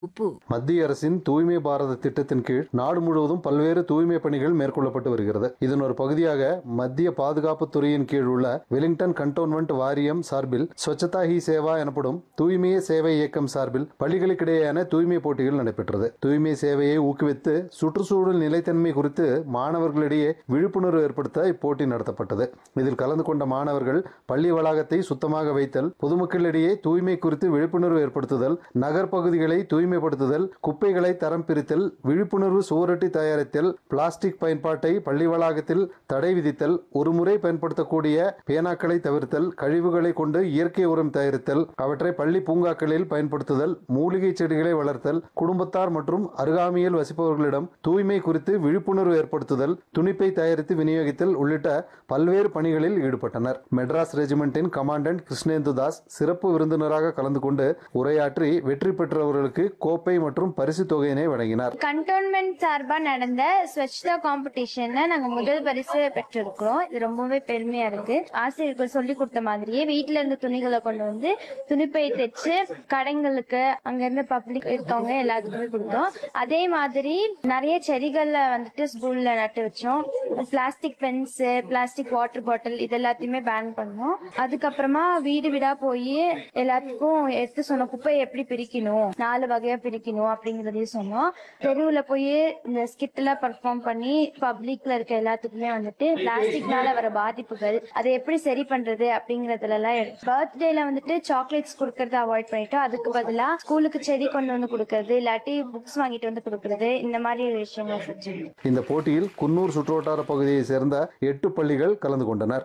உப்பு மத்திய அரசின் தூய்மை பாரத திட்டத்தின் கீழ் நாடு முழுவதும் பல்வேறு தூய்மை பணிகள் மேற்கொள்ளப்பட்டு வருகிறது இதன் ஒரு பகுதியாக மத்திய பாதுகாப்பு துறையின் கீழ் உள்ள வெலிங்டன் கண்டோன்மெண்ட் வாரியம் சார்பில் ஸ்வச்சதா ஹி சேவா எனப்படும் தூய்மையே சேவை இயக்கம் சார்பில் பள்ளிகளுக்கிடையேயான தூய்மை போட்டிகள் நடைபெற்றது தூய்மை சேவையை ஊக்குவித்து சுற்றுச்சூழல் நிலைத்தன்மை குறித்து மாணவர்களிடையே விழிப்புணர்வு ஏற்படுத்த இப்போட்டி நடத்தப்பட்டது இதில் கலந்து கொண்ட மாணவர்கள் பள்ளி வளாகத்தை சுத்தமாக வைத்தல் பொதுமக்களிடையே தூய்மை குறித்து விழிப்புணர்வு ஏற்படுத்துதல் நகர்ப்பகுதிகளை தூய்மைப்படுத்துதல் குப்பைகளை தரம் பிரித்தல் விழிப்புணர்வு சுவரொட்டி தயாரித்தல் பிளாஸ்டிக் பயன்பாட்டை பள்ளி வளாகத்தில் தடை விதித்தல் ஒருமுறை பயன்படுத்தக்கூடிய பேனாக்களை தவிர்த்தல் கழிவுகளை கொண்டு இயற்கை உரம் தயாரித்தல் அவற்றை பள்ளி பூங்காக்களில் பயன்படுத்துதல் மூலிகை செடிகளை வளர்த்தல் குடும்பத்தார் மற்றும் அருகாமையில் வசிப்பவர்களிடம் தூய்மை குறித்து விழிப்புணர்வு ஏற்படுத்துதல் துணிப்பை தயாரித்து விநியோகித்தல் உள்ளிட்ட பல்வேறு பணிகளில் ஈடுபட்டனர் மெட்ராஸ் ரெஜிமெண்டின் கமாண்டன்ட் கிருஷ்ணேந்து தாஸ் சிறப்பு விருந்தினராக கலந்து கொண்டு உரையாற்றி வெற்றி பெற்றவர்களுக்கு கோப்பை மற்றும் பரிசு தொகையினை வழங்கினார் கண்டோன்மெண்ட் சார்பா நடந்த ஸ்வச்தா காம்படிஷன்ல நாங்க முதல் பரிசு பெற்றிருக்கிறோம் இது ரொம்பவே பெருமையா இருக்கு ஆசிரியர்கள் சொல்லி கொடுத்த மாதிரியே வீட்ல இருந்து துணிகளை கொண்டு வந்து துணிப்பை தைச்சு கடைங்களுக்கு அங்க இருந்து பப்ளிக் இருக்கவங்க எல்லாத்துக்குமே கொடுத்தோம் அதே மாதிரி நிறைய செடிகள்ல வந்துட்டு ஸ்கூல்ல நட்டு வச்சோம் plastic pens plastic water bottle இது எல்லாத்தையுமே பேன் பண்ணோம் அதுக்கப்புறமா வீடு வீடா போய் எல்லாத்துக்கும் எடுத்து சொன்னோம் குப்பையை எப்படி பிரிக்கணும் நாலு வகையா பிரிக்கணும் அப்படிங்கறதையும் சொன்னோம் தெருவுல போய் இந்த ஸ்கிட் எல்லாம் பர்ஃபார்ம் பண்ணி பப்ளிக்ல இருக்க எல்லாத்துக்குமே வந்துட்டு பிளாஸ்டிக்னால வர பாதிப்புகள் அதை எப்படி சரி பண்றது அப்படிங்கறதுல எல்லாம் பர்த்டேல வந்துட்டு சாக்லேட்ஸ் கொடுக்கறத அவாய்ட் பண்ணிட்டோம் அதுக்கு பதிலா ஸ்கூலுக்கு செடி கொண்டு வந்து கொடுக்கறது இல்லாட்டி புக்ஸ் வாங்கிட்டு வந்து கொடுக்கறது இந்த மாதிரி விஷயங்கள் செஞ்சோம் இந்த போட்டியில் குன்னூர் சுற்றுவட்டார பகுதியை சேர்ந்த எட்டு பள்ளிகள் கலந்து கொண்டனர்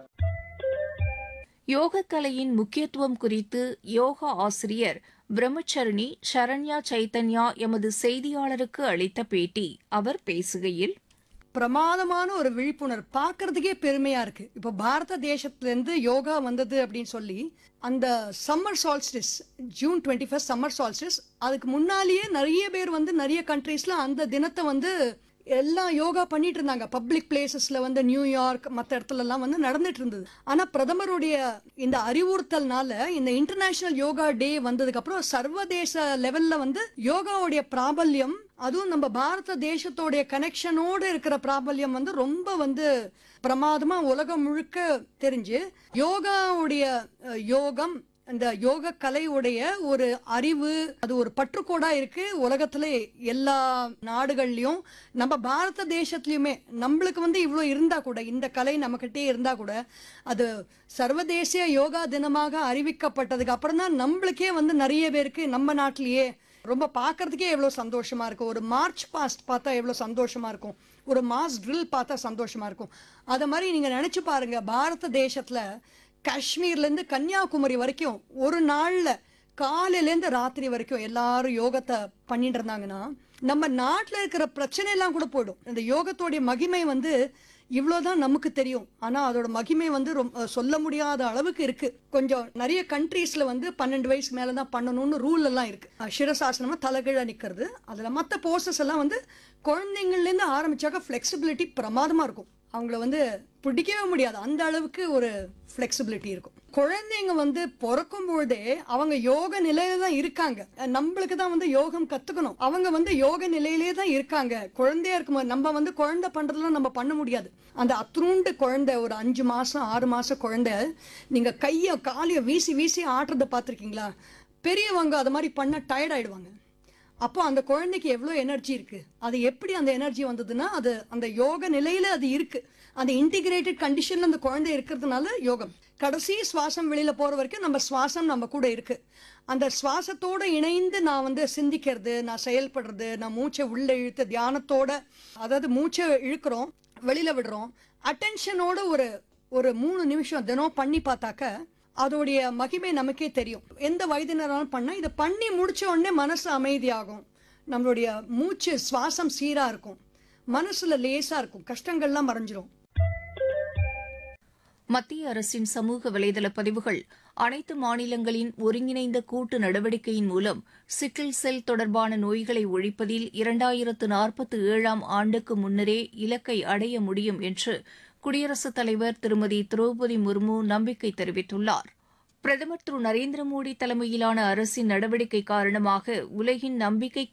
யோகக்கலையின் முக்கியத்துவம் குறித்து யோகா ஆசிரியர் பிரம்மச்சரணி சரண்யா சைத்தன்யா எமது செய்தியாளருக்கு அளித்த பேட்டி அவர் பேசுகையில் பிரமாதமான ஒரு விழிப்புணர்வு பார்க்கறதுக்கே பெருமையா இருக்கு இப்போ பாரத தேசத்துல இருந்து யோகா வந்தது அப்படின்னு சொல்லி அந்த summer solstice June twenty first summer solstice அதுக்கு முன்னாலேயே நிறைய பேர் வந்து நிறைய கண்ட்ரீஸ்ல அந்த தினத்தை வந்து எல்லாம் யோகா பண்ணிட்டு இருந்தாங்க பப்ளிக் பிளேசஸ்ல வந்து நியூயார்க் மற்ற இடத்துல எல்லாம் வந்து நடந்துட்டு இருந்தது ஆனா பிரதமருடைய இந்த அறிவுறுத்தல்னால இந்த இன்டர்நேஷனல் யோகா டே வந்ததுக்கு அப்புறம் சர்வதேச லெவல்ல வந்து யோகாவுடைய பிராபல்யம் அதுவும் நம்ம பாரத தேசத்தோடைய கனெக்ஷனோட இருக்கிற பிராபல்யம் வந்து ரொம்ப வந்து பிரமாதமா உலகம் முழுக்க தெரிஞ்சு யோகாவுடைய அஹ், யோகம் இந்த யோக கலையுடைய ஒரு அறிவு அது ஒரு பற்றுக்கோடா இருக்கு உலகத்துல எல்லா நாடுகள்லயும் நம்ம பாரத தேசத்துலயுமே நம்மளுக்கு வந்து இவ்வளோ இருந்தா கூட இந்த கலை நம்மகிட்டே இருந்தா கூட அது சர்வதேசிய யோகா தினமாக அறிவிக்கப்பட்டதுக்கு அப்புறம் தான் நம்மளுக்கே வந்து நிறைய பேருக்கு நம்ம நாட்டிலேயே ரொம்ப பார்க்கறதுக்கே எவ்வளோ சந்தோஷமா இருக்கும் ஒரு மார்ச் பாஸ்ட் பார்த்தா எவ்வளோ சந்தோஷமா இருக்கும் ஒரு மாஸ் ட்ரில் பார்த்தா சந்தோஷமா இருக்கும் அதை மாதிரி நீங்க நினைச்சு பாருங்க பாரத தேசத்துல காஷ்மீர்லேருந்து கன்னியாகுமரி வரைக்கும் ஒரு நாள்ல காலையிலேருந்து ராத்திரி வரைக்கும் எல்லாரும் யோகத்தை பண்ணிட்டு இருந்தாங்கன்னா நம்ம நாட்டில் இருக்கிற பிரச்சனை எல்லாம் கூட போயிடும் இந்த யோகத்தோடைய மகிமை வந்து இவ்வளோதான் நமக்கு தெரியும் ஆனா அதோட மகிமை வந்து ரொம்ப சொல்ல முடியாத அளவுக்கு இருக்கு கொஞ்சம் நிறைய கண்ட்ரீஸ்ல வந்து பன்னெண்டு வயசு மேல தான் பண்ணணும்னு ரூல் எல்லாம் இருக்கு அஹ் சிரசாசனமா தலைகீழ நிக்கிறது அதுல மற்ற போர்சஸ் எல்லாம் வந்து குழந்தைங்கள்ல இருந்து ஆரம்பிச்சாக்க ஃபிளெக்சிபிலிட்டி பிரமாதமா இருக்கும் அவங்கள வந்து பிடிக்கவே முடியாது அந்த அளவுக்கு ஒரு ஃப்ளெக்சிபிலிட்டி இருக்கும் குழந்தைங்க வந்து பிறக்கும் பொழுதே அவங்க யோக நிலையில தான் இருக்காங்க அஹ் நம்மளுக்கு தான் வந்து யோகம் கத்துக்கணும் அவங்க வந்து யோக நிலையிலே தான் இருக்காங்க குழந்தையா இருக்கும்போது நம்ம வந்து குழந்தை பண்றதெல்லாம் நம்ம பண்ண முடியாது அந்த அத்ரூண்டு குழந்தை ஒரு அஞ்சு மாசம் ஆறு மாசம் குழந்தை நீங்க கைய காலைய வீசி வீசி ஆட்டுறதை பார்த்திருக்கீங்களா பெரியவங்க அது மாதிரி பண்ண டயர்ட் ஆயிடுவாங்க அப்போ அந்த குழந்தைக்கு எவ்வளோ எனர்ஜி இருக்கு அது எப்படி அந்த எனர்ஜி வந்ததுன்னா அது அந்த யோக நிலையில அது இருக்கு அந்த இன்டிகிரேட்டட் கண்டிஷன்ல அந்த குழந்தை இருக்கிறதுனால யோகம் கடைசி சுவாசம் வெளியில போற வரைக்கும் நம்ம சுவாசம் நம்ம கூட இருக்கு அந்த சுவாசத்தோட இணைந்து நான் வந்து சிந்திக்கிறது நான் செயல்படுறது நான் மூச்சை உள்ள இழுத்து தியானத்தோட அதாவது மூச்சை இழுக்கிறோம் வெளியில விடுறோம் அட்டென்ஷனோட ஒரு ஒரு மூணு நிமிஷம் தினம் பண்ணி பார்த்தாக்க அதோடைய மகிமை நமக்கே தெரியும் எந்த வயதினராலும் பண்ணா இதை பண்ணி முடிச்ச உடனே மனசு அமைதியாகும் நம்மளுடைய மூச்சு சுவாசம் சீரா இருக்கும் மனசுல லேசா இருக்கும் கஷ்டங்கள்லாம் மறைஞ்சிரும் மத்திய அரசின் சமூக வலைதள பதிவுகள் அனைத்து மாநிலங்களின் ஒருங்கிணைந்த கூட்டு நடவடிக்கையின் மூலம் சிக்கிள் செல் தொடர்பான நோய்களை ஒழிப்பதில் இரண்டாயிரத்து நாற்பத்து ஏழாம் ஆண்டுக்கு முன்னரே இலக்கை அடைய முடியும் என்று குடியரசுத் தலைவர் திருமதி திரௌபதி முர்மு நம்பிக்கை தெரிவித்துள்ளார் பிரதமர் திரு நரேந்திர மோடி தலைமையிலான அரசின் நடவடிக்கை காரணமாக உலகின் நம்பிக்கைக்குரிய